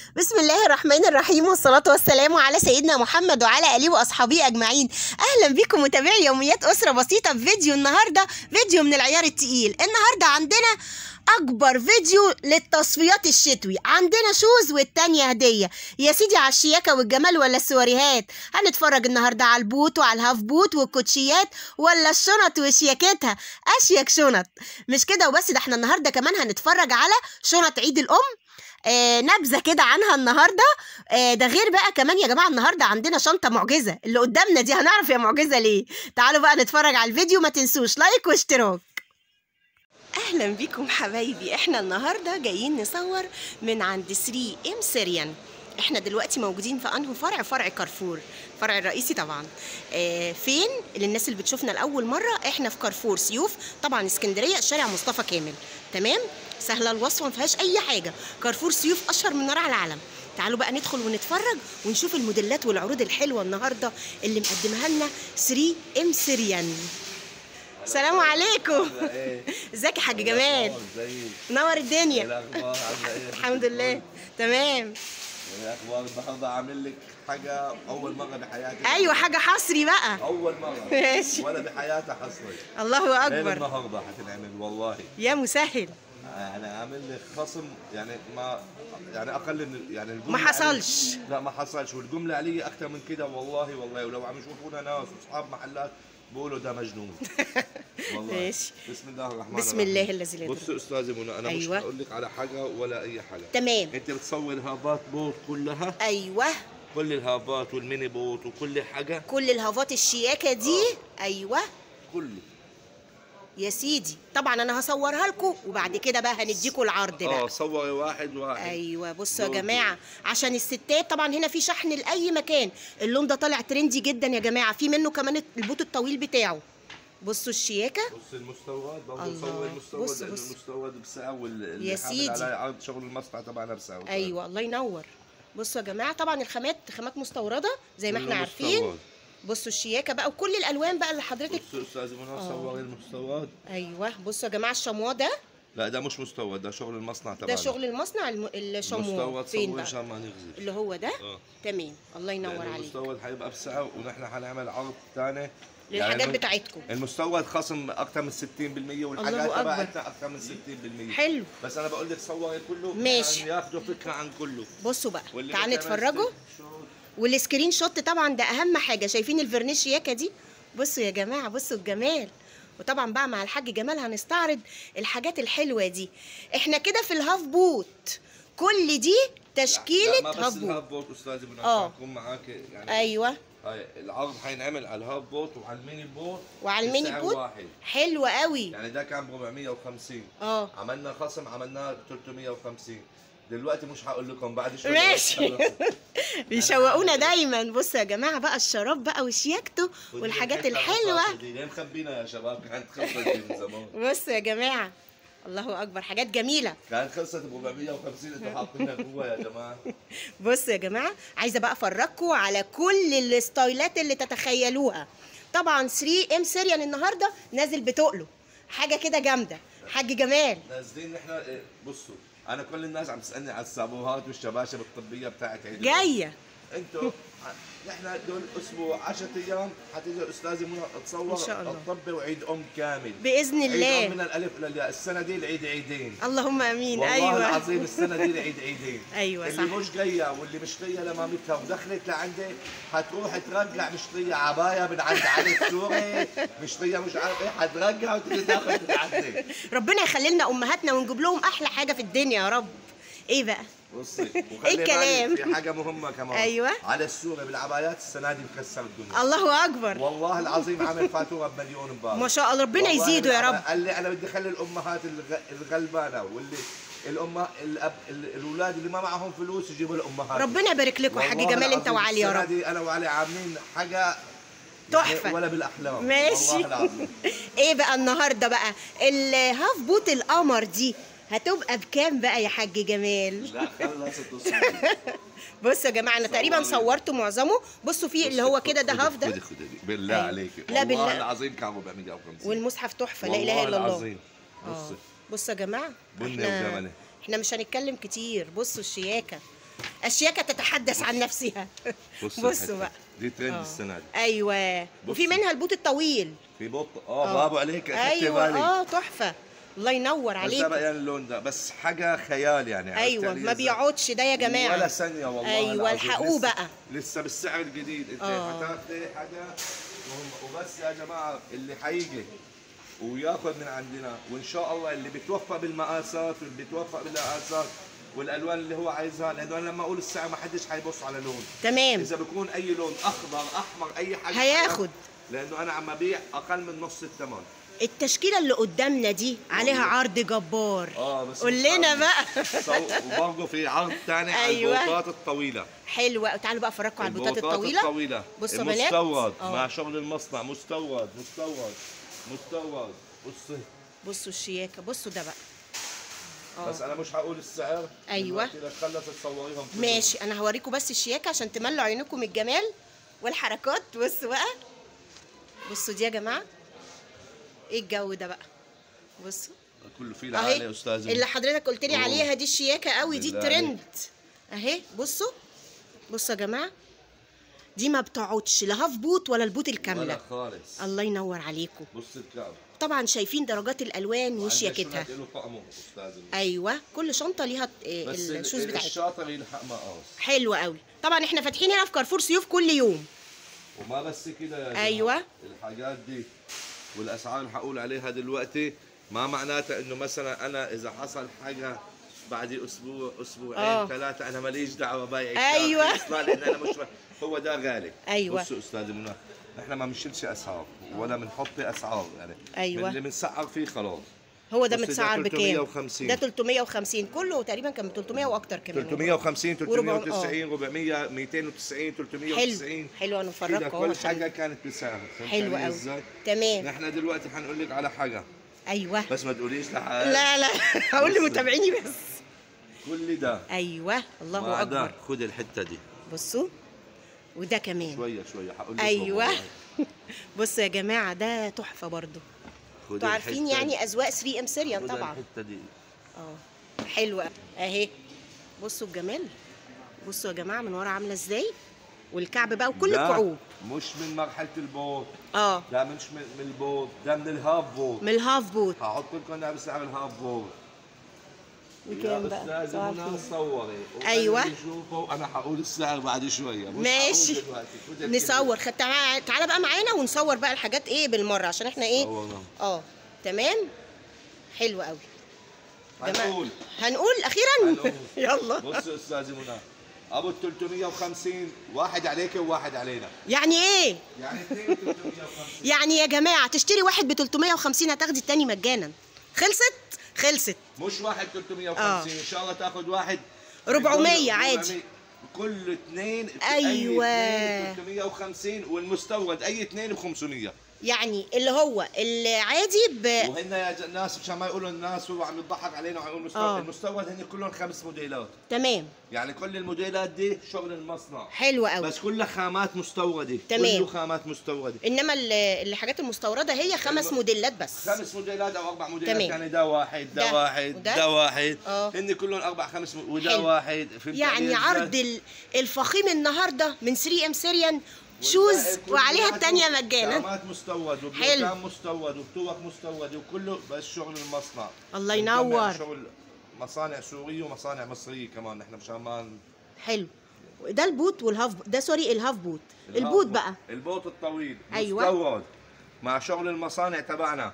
بسم الله الرحمن الرحيم والصلاة والسلام على سيدنا محمد وعلى آله وأصحابه أجمعين أهلا بكم متابعي يوميات أسرة بسيطة في فيديو النهاردة فيديو من العيار التقيل النهاردة عندنا أكبر فيديو للتصفيات الشتوي عندنا شوز والتانية هدية يا سيدي على الشياكة والجمال ولا السواريهات هنتفرج النهاردة على البوت وعلى الهاف بوت والكوتشيات ولا الشنط وشياكتها أشيك شنط مش كده وبس ده احنا النهاردة كمان هنتفرج على شنط عيد الأم آه نبذه كده عنها النهارده آه ده غير بقى كمان يا جماعه النهارده عندنا شنطه معجزه اللي قدامنا دي هنعرف هي معجزه ليه تعالوا بقى نتفرج على الفيديو ما تنسوش لايك واشتراك اهلا بيكم حبايبي احنا النهارده جايين نصور من عند 3 ام سيريان احنا دلوقتي موجودين في انهي فرع فرع كارفور الفرع الرئيسي طبعا آه فين للناس اللي بتشوفنا لاول مره احنا في كارفور سيوف طبعا اسكندريه شارع مصطفى كامل تمام سهله الوصفه ما فيهاش اي حاجه كارفور سيوف اشهر من نار على العالم تعالوا بقى ندخل ونتفرج ونشوف الموديلات والعروض الحلوه النهارده اللي مقدمها لنا 3 ام سيريان السلام عليكم ازيك يا حاج جمال ازيك نور الدنيا الاخبار عامله ايه الحمد لله تمام الاخبار النهارده عامل لك حاجه اول مره بحياتي ايوه حاجه حصري بقى اول مره ماشي. ولا بحياتي حصري الله ليل اكبر النهارده هتنعمل والله يا مسهل انا عامل لك خصم يعني ما يعني اقل من يعني الجمله ما حصلش. علي- لا ما حصلش والجمله علي اكثر من كده والله والله ولو عم يشوفونا ناس واصحاب محلات بقولوا ده مجنون والله ماشي. بسم الله الرحمن بسم الرحيم الله الذي لا يضر. بص استاذي منى انا أيوة. مش هقول لك على حاجه ولا اي حاجه تمام انت بتصور الهابات بوت كلها ايوه كل الهابات والميني بوت وكل حاجه كل الهافات الشياكه دي ايوه كله يا سيدي طبعا انا هصورها لكم وبعد كده بقى هنديكم العرض اه بقى صوري واحد واحد ايوه بصوا يا دول جماعه عشان الستات طبعا هنا في شحن لاي مكان اللون ده طالع ترندي جدا يا جماعه في منه كمان البوت الطويل بتاعه بصوا الشياكه بص المستورد برضه الله. صور المستورد بص- لأن بص. المستورد بسعر واللي يا حامل سيدي. عليه عرض شغل المصنع تبعنا بسعر ايوه الله ينور بصوا يا جماعه طبعا الخامات خامات مستورده زي ما كله احنا عارفين مستورد. بصوا الشياكه بقى وكل الالوان بقى اللي حضرتك بص استاذ منى آه. صوري المستورد ايوه بصوا يا جماعه الشموا ده لا ده مش مستورد ده شغل المصنع تبعنا ده شغل المصنع الم... الشموا مستورد فين صور بقى عشان ما نغزي اللي هو ده اه تمام الله ينور لأن عليك المستورد هيبقى بسعر ونحن هنعمل عرض ثاني للحاجات بتاعتكم المستورد خصم اكثر من 60% والحاجات الله أكبر. تبعتنا اكثر من 60% حلو بس انا بقول لك صوري كله ماشي. عشان ياخذوا فكره عن كله بصوا بقى واللي تعالوا ما تعمل نتفرجوا شوت. والسكرين شوت طبعا ده اهم حاجه شايفين الفرنيش شياكه دي بصوا يا جماعه بصوا الجمال وطبعا بقى مع الحاج جمال هنستعرض الحاجات الحلوه دي احنا كده في الهاف بوت كل دي تشكيله لا، ما هاف بس بوت الهاف بوت استاذي بدنا آه. نكون معاك يعني ايوه هاي العرض حينعمل على الهاف بوت وعلى الميني بوت وعلى الميني بسعر بوت واحد حلو قوي يعني ده كان ب 450 اه عملنا خصم عملناه 350 دلوقتي مش هقول لكم بعد شوي ماشي. بيشوقونا دايما بصوا يا جماعه بقى الشراب بقى وشياكته والحاجات الحلوه دي ليه مخبينا يا شباب كانت خلصت دي من زمان بصوا يا جماعه الله اكبر حاجات جميله كانت خلصت ب 450 انتوا حاطينها جوا يا جماعه بصوا يا جماعه عايزه بقى افرجكم على كل الستايلات اللي تتخيلوها طبعا 3 ام سيريان النهارده نازل بتقله حاجه كده جامده حاج جمال نازلين نحن إيه، بصوا انا كل الناس عم تسالني على الصابوهات والشباشب الطبيه بتاعت عيد الأم. جايه انتوا نحن دول اسبوع 10 ايام حتيجي الاستاذه منى تصور إن شاء الله. الطب وعيد ام كامل باذن عيد ام من الله الالف الى الياء السنه دي العيد عيدين اللهم امين والله ايوه العظيم السنه دي العيد عيدين أيوة اللي صح. مش جايه واللي مشتريه لمامتها ودخلت لعندي حتروح ترجع مشتريه عبايه من عند علي السوري مشتريه مش عارف ايه حترجع وتيجي تاخذ من عندي ربنا يخلي لنا امهاتنا ونجيب لهم احلى حاجه في الدنيا يا رب ايه بقى بصي وخلي الكلام؟ بالك في حاجه مهمه كمان أيوة. على السوري بالعبايات السنه دي مكسر الدنيا الله اكبر والله العظيم عامل فاتوره بمليون امبارح ما شاء الله ربنا والله يزيده يا العظيم. رب قال لي انا بدي اخلي الامهات الغ- الغلبانه واللي الام الاب ال- الاولاد اللي ما معهم فلوس يجيبوا الامهات ربنا يبارك لكم حاج والله جمال انت العظيم وعلي يا السنة رب دي انا وعلي عاملين حاجه تحفة. يعني ولا بالاحلام ماشي والله العظيم ايه بقى النهارده بقى الهاف بوت القمر دي هتبقى بكام بقى يا حاج جمال لا خلصت الصورة. بصوا يا جماعه انا تقريبا صوري. صورت معظمه بصوا في اللي هو كده ده خدي- هاف ده خدي- خدي. بالله أيوة. عليك لا بالله. والله العظيم كان 450 والمصحف تحفه لا والله اله الا الله العظيم آه. بصي بصوا يا جماعه بني احنا وجمله احنا مش هنتكلم كتير بصوا الشياكه الشياكه تتحدث عن نفسها بص بصوا الحتة. بقى دي ترند آه. السنه دي ايوه وفي بصي. منها البوت الطويل في بط اه برافو عليك اخدت ايوه بالي اه تحفه الله ينور بس ده عليك بقى يعني اللون ده بس حاجه خيال يعني عرفت ايوه يعني ما إزاي؟ بيقعدش ده يا جماعه ولا ثانيه والله أيوة، العظيم. الحقوه لسه- بقى. لسه بالسعر الجديد انت آه. هتاخدي حاجه وهم- وبس يا جماعه اللي حيجي وياخذ من عندنا وان شاء الله اللي بيتوفق بالمقاسات واللي بيتوفق بالمقاسات والالوان اللي هو عايزها لانه أنا لما اقول السعر ما حدش حيبص على لون تمام اذا بيكون اي لون اخضر احمر اي حاجه هياخد. لانه انا عم ابيع اقل من نص الثمن التشكيله اللي قدامنا دي عليها عرض جبار اه بس قول مش لنا عرض. بقى صو- وبرضه في عرض ثاني على أيوة. البوطات الطويله حلوه تعالوا بقى افرجكم على البوتات الطويله الطويله بصوا يا بنات مستورد آه. مع شغل المصنع مستورد مستورد مستورد بصي بصوا الشياكه بصوا ده بقى آه. بس انا مش هقول السعر أيوة. دلوقتي لتخلص تصوريهم كلهم. ماشي انا هوريكم بس الشياكه عشان تملوا عينكم الجمال والحركات بصوا بقى بصوا دي يا جماعه ايه الجو ده بقى بصوا كله فيه العالي اهي يا استاذ اللي حضرتك قلت لي أوه. عليها دي الشياكه قوي دي بالله الترند اهي بصوا بصوا يا جماعه دي ما بتقعدش لا هاف بوت ولا البوت ولا الكامله خالص الله ينور عليكم بص الكعب طبعا شايفين درجات الالوان وشياكتها له طقمه استاذ ايوه كل شنطه ليها إيه بس الشوز ال- بتاعتها الشاطر يلحق مقاس حلوه قوي طبعا احنا فاتحين هنا في كارفور سيوف كل يوم وما بس كده يا جماعة. أيوة. الحاجات دي والاسعار اللي حقول عليها دلوقتي ما معناتها انه مثلا انا اذا حصل حاجه بعد اسبوع اسبوعين آه. ثلاثه انا ماليش دعوه بايعك أيوة. يا أخي اصلا لان انا مش هو ده غالي أيوة. بصوا استاذ منى احنا ما بنشيلش اسعار ولا بنحط اسعار يعني أيوة. من اللي بنسعر فيه خلاص هو ده بص ده متسعر بكام 350. ده 350 كله تقريبا كان ب 300 واكتر كمان 350 وربع- 390 400 290 390 حلو حلو انا كده مفرجكم اهو كل عشان حاجه كانت بسعر فهمت حلو علي قوي إزاي؟ تمام نحن دلوقتي حنقول لك على حاجه ايوه بس ما تقوليش لحد لا لا هقول بص. لمتابعيني بس كل ده ايوه الله مع ده اكبر خد الحته دي بصوا وده كمان شويه شويه حقول لك ايوه والله. بصوا يا جماعه ده تحفه برضو خد انتوا عارفين الحتة يعني دي. اذواق 3 ام سيريان خد طبعا الحته دي اه حلوه اهي بصوا الجمال بصوا يا جماعه من ورا عامله ازاي والكعب بقى وكل ده الكعوب مش من مرحله البوت اه ده مش من, من البوت ده من الهاف بوت من الهاف بوت هحط لكم انا بسعر الهاف بوت بكام يا بقى؟ استاذ سؤال منى فين؟ صوري أيوة. شوفوا انا هقول السعر بعد شويه مش ماشي هقول دلوقتي. خد الكلمة. نصور خد تعالى تعالى بقى معانا ونصور بقى الحاجات ايه بالمره عشان احنا ايه صورنا. اه تمام حلو قوي جماعة. هنقول هنقول اخيرا هنقول. يلا بص يا استاذ منى ابو ال 350 واحد عليك وواحد علينا يعني ايه يعني اثنين 350 يعني يا جماعه تشتري واحد ب 350 هتاخدي التاني مجانا خلصت خلصت مش واحد 350 آه. ان شاء الله تاخذ واحد 400 كل- عادي. 400. كل اثنين أيوة. اي اثنين 350 والمستورد اي اثنين ب 500 يعني اللي هو العادي ب وهن يا ج- الناس مشان ما يقولوا الناس هو عم يضحك علينا وعم يقول مستورد آه. المستورد هن كلهم خمس موديلات تمام يعني كل الموديلات دي شغل المصنع حلو قوي بس كلها خامات مستورده تمام. كله خامات مستورده انما ال- الحاجات المستورده هي خمس الم- موديلات بس خمس موديلات او اربع موديلات تمام. يعني ده واحد ده, ده واحد وده. ده واحد آه. هن كلهم اربع خمس م... وده حلو. واحد فهمت يعني علي إزاي؟ عرض ال- الفخيم النهارده من 3 ام سيريان والباقي شوز كله وعليها التانية معته مجانا خامات مستورد حلو. وبلوكان مستورد وبتوك مستورد وكله بس شغل المصنع الله بنكمل ينور. شغل مصانع سوريه ومصانع مصريه كمان نحن مشان ما ن- حلو ده البوت والهاف ده سوري الهاف بوت الهاف البوت بوت. بقى البوت الطويل أيوة. مستورد مع شغل المصانع تبعنا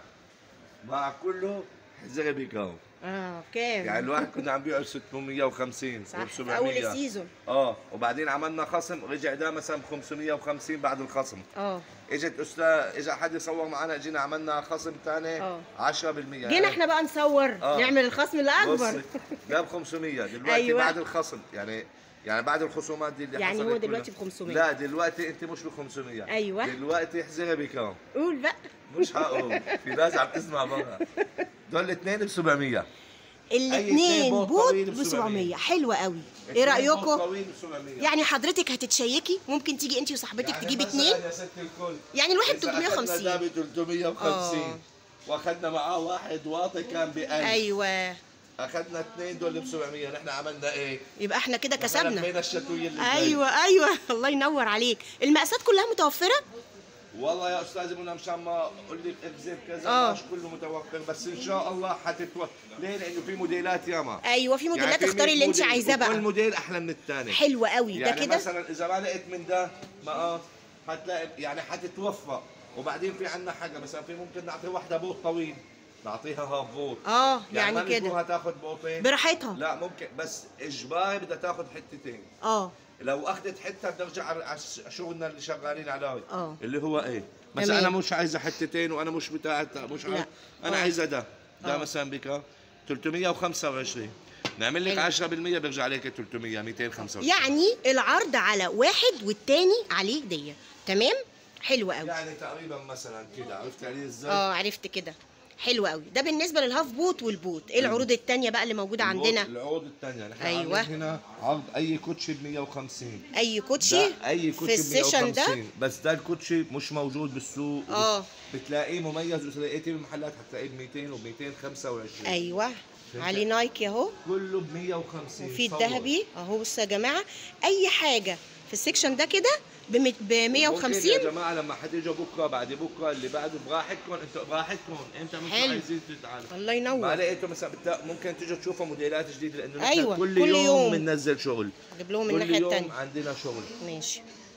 مع كله زي بيكاو اه كام يعني الواحد كنا عم بيبيعه ب 650 صح وب في 700 اول السيزون اه وبعدين عملنا خصم رجع ده مثلا ب 550 بعد الخصم اه اجت استاذ اجى حد يصور معنا جينا عملنا خصم ثاني آه. 10% جينا احنا بقى نصور آه. نعمل الخصم الاكبر بص جاب 500 دلوقتي أيوة. أيوة. بعد الخصم يعني يعني بعد الخصومات دي اللي يعني حصلت هو كلها. دلوقتي ب 500. لا دلوقتي انت مش ب 500 أيوة. دلوقتي احذرها بكام قول بقى مش هقول في ناس عم تسمع برا دول الاثنين ب 700 اتنين الاثنين بوت بوت طويل ب ب 700 حلوه قوي ايه اتنين بوت رايكم طويل ب 700 يعني حضرتك هتتشيكي ممكن تيجي انت وصاحبتك يعني تجيبي مثلاً اتنين يا ست الكل يعني الواحد إذا أخذنا 350. ده ب 350 آه. واخذنا معاه واحد واطي كان ب 1000 ايوه اخذنا اثنين دول ب 700 نحن عملنا ايه؟ يبقى احنا كده نحن كسبنا لفينا الشتويه اللي جاي. ايوه ايوه الله ينور عليك المقاسات كلها متوفره والله يا استاذ منى مشان ما اقول لك اكذب كذا آه. مش كله متوفر بس ان شاء الله حتتوفر ليه؟ لانه في موديلات ياما ايوه في موديلات في اختاري مية اللي انت موديل عايزاه وكل بقى موديل احلى من الثاني حلو قوي ده يعني كده مثلا اذا ما لقيت من ده مقاس حتلاقي يعني حتتوفق وبعدين في عندنا حاجه مثلا في ممكن نعطي واحده بوط طويل نعطيها هاف بوط اه ما يعني كده نجبرها تاخذ بوطين براحتها لا ممكن بس اجباري بدها تاخذ حتتين اه لو اخذت حته بنرجع على على شغلنا اللي شغالين عليه آه. اللي هو ايه بس تمام. انا مش عايزه حتتين وانا مش بتاع مش عايز لا. انا آه. عايزه ده ده آه. مثلا بك 325 نعمل لك 10% بيرجع عليك 300 225 يعني العرض على واحد والتاني عليه هديه تمام حلو قوي يعني تقريبا مثلا كده عرفت عليه ازاي؟ اه عرفت كده حلو قوي ده بالنسبه للهاف بوت والبوت ايه العروض التانية بقى اللي موجوده عندنا العروض الثانيه نحن أيوة. أيوة. هنا عرض اي كوتشي ب 150 اي كوتشي ده اي في كوتشي ب السيشن ده 150 بس ده الكوتشي مش موجود بالسوق آه. بتلاقيه مميز واذا لقيتيه بالمحلات حتلاقيه ب 200 و 225 ايوه عليه نايكي اهو كله ب 150 وفي صور. الذهبي اهو بصوا يا جماعه اي حاجه في السكشن ده كده ب ممكن 150 يا جماعه لما حتيجوا بكره بعد بكره اللي بعده براحتكم انتوا براحتكم انت مش حلو. عايزين تتعالوا الله ما ينور لقيتوا مثلا بتا... ممكن تيجوا تشوفوا موديلات جديده لانه نحن أيوة، كل, كل يوم يوم. بننزل شغل اجيب لهم كل الناحيه يوم التانية عندنا شغل ماشي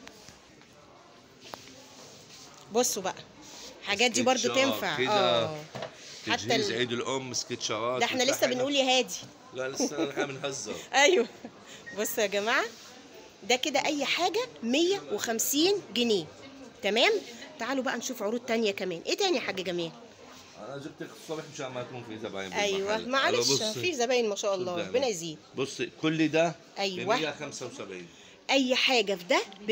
بصوا بقى الحاجات دي برضو سكتشات تنفع كده. اه حتى تجهيز ال... عيد الام سكتشرات ده احنا لسه بنقول يا هادي لا لسه نحن بنهزر ايوه بصوا يا جماعه ده كده اي حاجه 150 جنيه تمام تعالوا بقى نشوف عروض تانية كمان ايه تاني يا حاجه جميل انا جبتك الصبح مشان ما يكون في زباين ايوه بالمحل. معلش أنا بصي- في زباين ما شاء الله قدامي. ربنا يزيد بصي كل ده أيوة. ب 175 اي حاجه في ده ب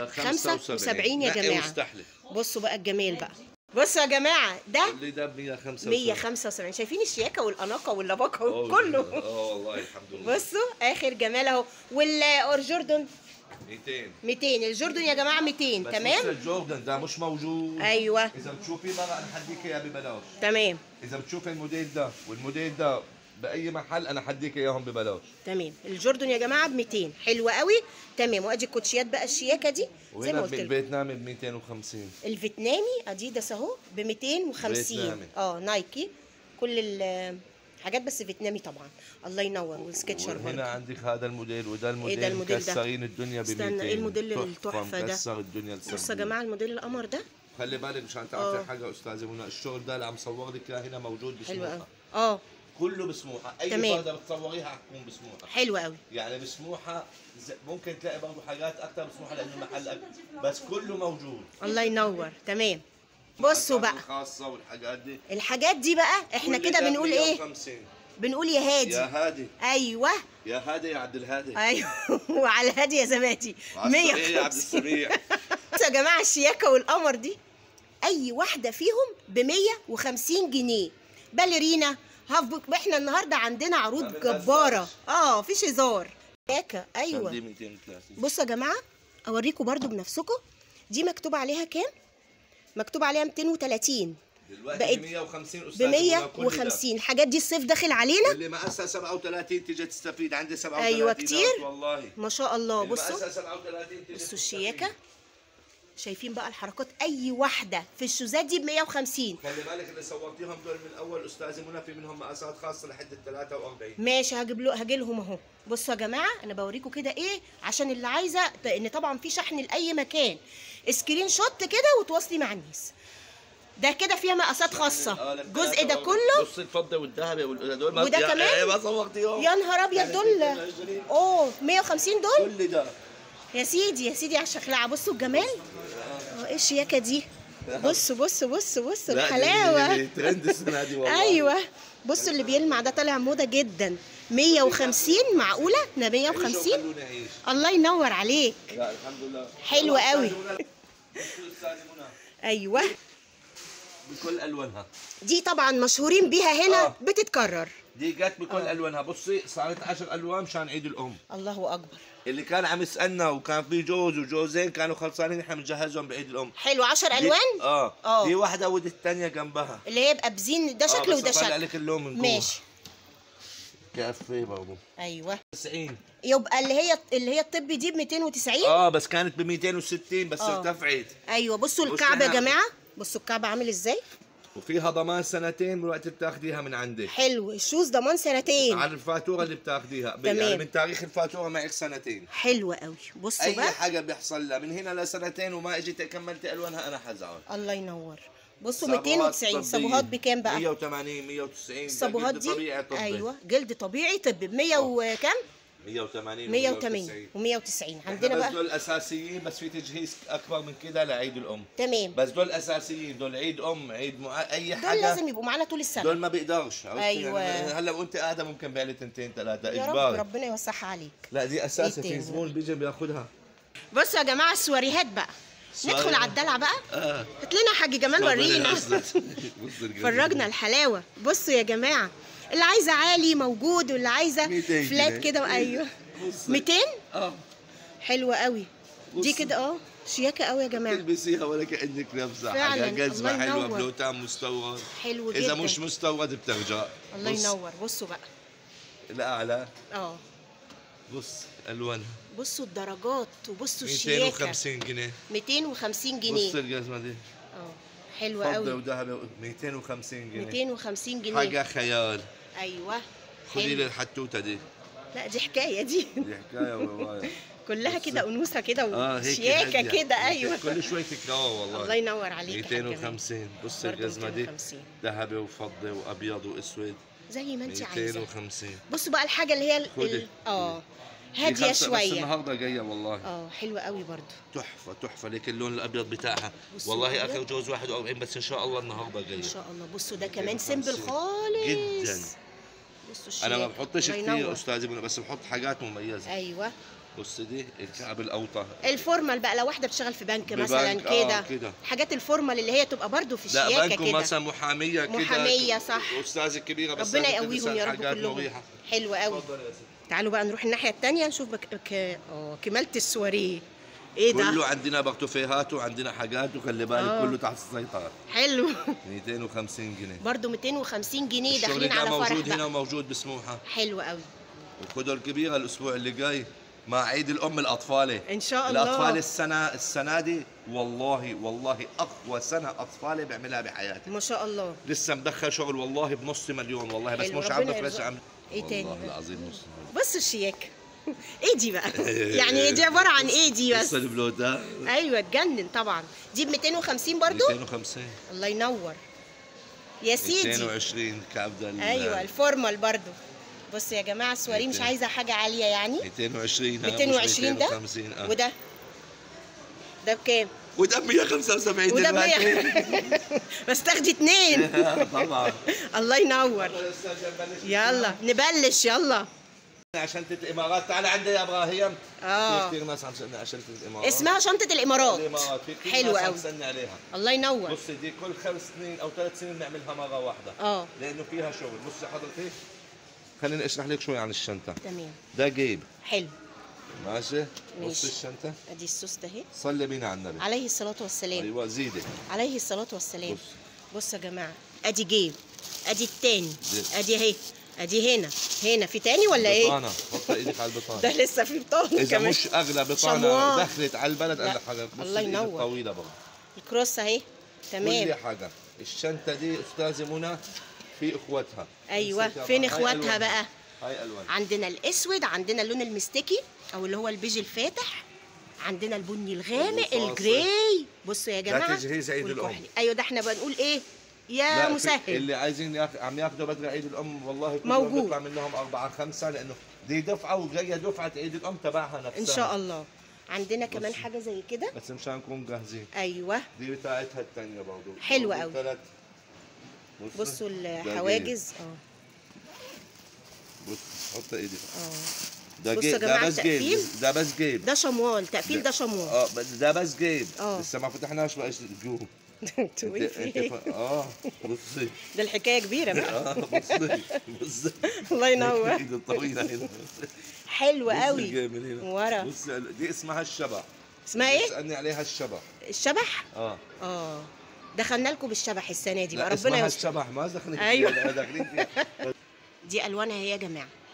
175 يا نقي جماعه واستحلف بصوا بقى الجمال بقى بصوا يا جماعه ده كل ده ب 175 175 شايفين الشياكه والاناقه واللباقه أوه، كله اه والله الحمد لله بصوا اخر جمال اهو والجوردن 200 200 الجوردن يا جماعه 200 بس تمام لسه الجوردن ده مش موجود ايوه اذا بتشوفي مره انا حديك اياه ببلاش تمام اذا بتشوفي الموديل ده والموديل ده باي محل انا حديك اياهم ببلاش تمام الجوردن يا جماعه ب 200 حلوه قوي تمام وادي الكوتشيات بقى الشياكه دي زي ما وهنا قلت لكم بالفيتنامي ب 250 الفيتنامي اديداس اهو ب 250 فيتنامي. اه نايكي كل الحاجات بس فيتنامي طبعا الله ينور والسكتشر وهنا برضه عندك هذا الموديل وده الموديل ده الموديل ده؟ مكسرين الدنيا ب 200 استنى، إيه الموديل تحفة، التحفة ده؟ مكسر الدنيا بصوا يا لسبب. جماعه الموديل القمر ده خلي بالك مشان آه. تعرفي حاجه استاذه منى الشغل ده اللي عم صور لك إياه هنا موجود حلو قوي بسموحه اه كله بسموحه اي تمام. فرده بتصوريها حتكون بسموحه حلو قوي يعني بسموحه ز- ممكن تلاقي برضه حاجات اكثر بسموحه لانه المحل أكبر. بس كله موجود الله ينور تمام بصوا بقى الخاصه والحاجات دي الحاجات دي بقى احنا كل كده ده بنقول ايه 150. بنقول يا هادي يا هادي ايوه يا هادي يا عبد الهادي ايوه وعلى هادي يا زماتي وعلى السريع يا عبد 150 السريع بصوا يا جماعه الشياكه والقمر دي اي واحده فيهم ب 150 جنيه باليرينا هاف بوك احنا النهارده عندنا عروض ما بنهزرش. جباره اه مفيش هزار شياكه دي ايوه 230 بصوا يا جماعه اوريكم برضو بنفسكم دي مكتوب عليها كام مكتوب عليها 230 دلوقتي بقت ب 150 ب استاذ منى كل ده. 150 الحاجات دي الصيف داخل علينا اللي مقاسها 37 تيجي تستفيد عندي 37 أيوة كتير. والله ما شاء الله اللي بصوا مقاسها 37 تيجي بصوا تستفيد. الشياكه شايفين بقى الحركات اي واحده في الشوزات دي ب 150 خلي بالك اللي صورتيهم دول من الاول استاذ منى في منهم مقاسات خاصه لحد ال 43 ماشي هجيب له هجي لهم اهو بصوا يا جماعه انا بوريكم كده ايه عشان اللي عايزه لان طبعا في شحن لاي مكان سكرين شوت كده وتواصلي مع الناس ده كده فيها مقاسات خاصه الجزء ده كله بص الفضه والذهب دول وده يا- كمان؟ يا ما صورتيهم يا نهار ابيض دول اوه 150 دول كل ده يا سيدي يا سيدي على الشخلعه بصوا الجمال اه ايه الشياكه دي بصوا بصوا بصوا بصوا لا، دي- الحلاوه دي- دي ترند السنه دي والله ايوه بصوا اللي بيلمع ده طالع موضه جدا 150 معقوله ده 150 خلوني اعيش الله ينور عليك لا الحمد لله حلو والله قوي. أستاذ منى، بصوا أستاذ منى، ايوه بكل الوانها دي طبعا مشهورين بيها هنا آه. بتتكرر دي جت بكل الوانها بصي صارت 10 الوان مشان عيد الام الله اكبر اللي كان عم يسالنا وكان في جوز وجوزين كانوا خلصانين احنا بنجهزهم بعيد الام حلو 10 دي- الوان اه آه. دي واحده ودي الثانيه جنبها اللي هي يبقى بزين ده آه، شكل بس وده أطلع شكل لك اللون من جوا ماشي كافيه برضه ايوه 90 يبقى اللي هي اللي هي الطب دي ب 290 اه بس كانت ب 260 بس آه. ارتفعت ايوه بصوا بص الكعب يا هنا. جماعه بصوا الكعب عامل ازاي وفيها ضمان سنتين من وقت بتاخديها من عندك حلو الشوز ضمان سنتين على الفاتوره اللي بتاخديها ب- تمام. يعني من تاريخ الفاتوره معك سنتين حلو قوي بصوا اي بقى حاجه بيحصل لها من هنا لسنتين وما اجيت كملت الوانها انا حزعل الله ينور بصوا صابوهات 290 طبية. صابوهات بكام بقى 180 190 ده الصابوهات جلد دي طبيعي طبي. ايوه جلد طبيعي طب ب 100 وكام 180 180 و190 عندنا بس بقى دول اساسيين بس في تجهيز اكبر من كده لعيد الام تمام بس دول اساسيين دول عيد ام عيد مع... اي دول حاجه لازم يبقوا معانا طول السنه دول ما بيقدرش عرفتي؟ أيوة. يعني هلا وانت قاعده ممكن بعلي تنتين ثلاثه يا رب اجباري ربنا يوسعها عليك لا دي اساسي إيه في تاني؟ زبون بيجي بياخدها بصوا يا جماعه السواريهات بقى ندخل سواري. على الدلع بقى اه هات لنا حاج جمال ورينا فرجنا فرجنا الحلاوه بصوا يا جماعه اللي عايزه عالي موجود واللي عايزه 200 فلات جنيه. كده ايوه بص. 200 اه حلوه قوي دي بص. كده اه شياكه قوي يا جماعه تلبسيها ولا كانك لابسه فعلاً، حاجه جزمه الله حلوه ينور. بلوتان مستورد حلو اذا جدا مش مستورد بترجع الله بص، ينور بصوا بقى الاعلى اه بص الوانها بصوا الدرجات وبصوا الشياكه 250 جنيه 250 بص جنيه الجزمه دي اه حلوه فضه قوي وذهب 250 جنيه 250 جنيه حاجه خيال ايوه خدي لي حلو الحتوته دي لا دي حكايه دي دي حكايه وروايه كلها بص. كده انوثه كده اه هيك وشياكه هادية. كده ايوه كل شوي تكرار والله الله ينور عليك يا حاج جمال. 250 بص برضه الجزمه دي 250. ذهبي وفضه وابيض واسود زي ما انت عايزه 250 بصوا بقى الحاجه اللي هي ال- خدي. ال- اه دي هاديه خمسة بس شويه النهارده جايه والله اه حلوه قوي برضو تحفه تحفه ليك اللون الابيض بتاعها بصوا والله الأبيض. اخر جوز 41 بس ان شاء الله النهارده جايه ان شاء الله بصوا ده كمان 250. سيمبل خالص جداً. بصوا انا ما الشياكة. بحطش الله كثير ينور. استاذي منى، بس بحط حاجات مميزه ايوه بص دي الكعب الاوطى الفورمال بقى لو واحده بتشتغل في بنك ببنك، مثلا آه، كده كده. الحاجات الفورمال اللي هي تبقى برضو في لا الشياكه بنكم كده مثلا محاميه كده محامية، صح. استاذه كبيره بس ربنا لازم يقويهم تلبس يا رب حاجات كلهم مريحه حلو قوي اتفضل يا ستي تعالوا بقى نروح الناحيه التانية نشوف بك... ك... اه كمالة السواريه ايه ده كله عندنا بارتوفيهات وعندنا حاجات وخلي بالك آه. كله تحت السيطره حلو 250 جنيه برضو 250 جنيه الشغل داخلين ده على فرح موجود هنا بقى وموجود بسموحه حلو قوي وخدوا الكبيره الاسبوع اللي جاي مع عيد الام الاطفال ان شاء الله الاطفال السنه السنه دي والله والله اقوى سنه اطفالي بيعملها بحياتي ما شاء الله لسه مدخل شغل والله بنص مليون والله بس حلو، مش ربنا عم بفرش يرزقك. عم إيه تاني والله بقى؟ العظيم نص مليون بصوا الشياكه ايه دي بقى يعني دي عباره عن ايه دي بس بس البلوتات ايوه تجنن طبعا دي ب 250 برضو 250 الله ينور يا سيدي 220 كعب ده ال- ايوه الفورمال برضو بص يا جماعه السواري مش 200. عايزه حاجه عاليه يعني 220 ها، مش 220 ده 250 اه وده ده بكام وده 175 وده ب دلوقتي 100 بس تاخدي اتنين طبعا الله ينور يلا نبلش يلا عشان الامارات تعال عندي يا ابراهيم آه. في كثير ناس عم تسالني عشان الامارات اسمها شنطه الامارات الامارات في كثير حلوة ناس عم أوي. تسالني عليها الله ينور بصي دي كل خمس سنين او ثلاث سنين بنعملها مره واحده اه لانه فيها شغل بصي حضرتك خليني اشرح لك شوي عن الشنطه تمام ده جيب حلو ماشي بص ماشي. الشنطه ادي السوست اهي صلي بينا على النبي عليه الصلاه والسلام ايوه زيدي عليه الصلاه والسلام بص بصوا يا جماعه ادي جيب ادي التاني دي. ادي اهي ادي هنا هنا في تاني ولا ايه بطانه حط ايدك على ده البطانه لسه في بطانه اذا كمان مش اغلى بطانه شمواه. دخلت على البلد لا. انا حاجه بص الله الإيد ينور. الطويله برضه الكروس اهي تمام كل حاجه الشنطه دي استاذه منى في اخواتها ايوه امسك يا فين هاي اخواتها ألوانها. بقى هاي الوان عندنا الاسود عندنا اللون المستكي او اللي هو البيج الفاتح عندنا البني الغامق الرصاصي. الجراي بصوا يا جماعه تجهيز عيد الأم. والكحلي. ايوه ده احنا بنقول ايه يا لا، في- مسهل اللي عايزين ياخ... عم ياخذوا بدري عيد الام والله كل موجود. يوم بيطلع منهم اربعه خمسه لانه دي دفعه وجايه دفعه عيد الام تبعها نفسها ان شاء الله عندنا كمان بص. حاجه زي كده بس مشان نكون جاهزين ايوه دي بتاعتها الثانيه برضه حلوة برضه أوي. ثلاث بص. بصوا ده الحواجز اه بص حط ايدك اه ده بصوا جيب يا ده جماعة بس جيب التقفيل. ده بس جيب ده شموال تقفيل ده شموال اه بس ده بس جيب آه. لسه ما فتحناش بقى جوه انتوا إيه انت في انت إيه؟ ف... اه بصي ده الحكايه كبيره بقى اه بصي بصي الله ينور ايد الطويله هنا حلو بصي قوي الجاي من هنا ورا. بصي دي اسمها الشبح اسمها ايه اسالني عليها الشبح الشبح اه اه دخلنا لكم بالشبح السنه دي بقى لا ربنا اسمها يستر الشبح ما داخلين أيوة. فيها، لا داخلين فيها دي الوانها هي يا جماعه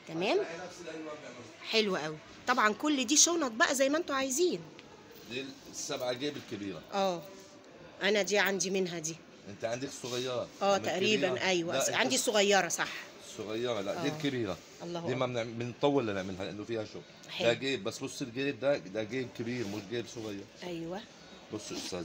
تمام هتلاقي نفس الالوان بيعملوا حلو قوي طبعا كل دي شنط بقى زي ما انتوا عايزين دي السبعه جيب الكبيره اه انا دي عندي منها دي انت عندك صغيره اه أما تقريبا الكبيرة- ايوه لا، عندي أنت الصغيره صح الصغيره لا دي آه. الكبيره الله دي ما أكبر. بنعم- بنطول نعملها لانه فيها شغل حلو. ده جيب بس بص الجيب ده ده جيب كبير مش جيب صغير ايوه بص استاذ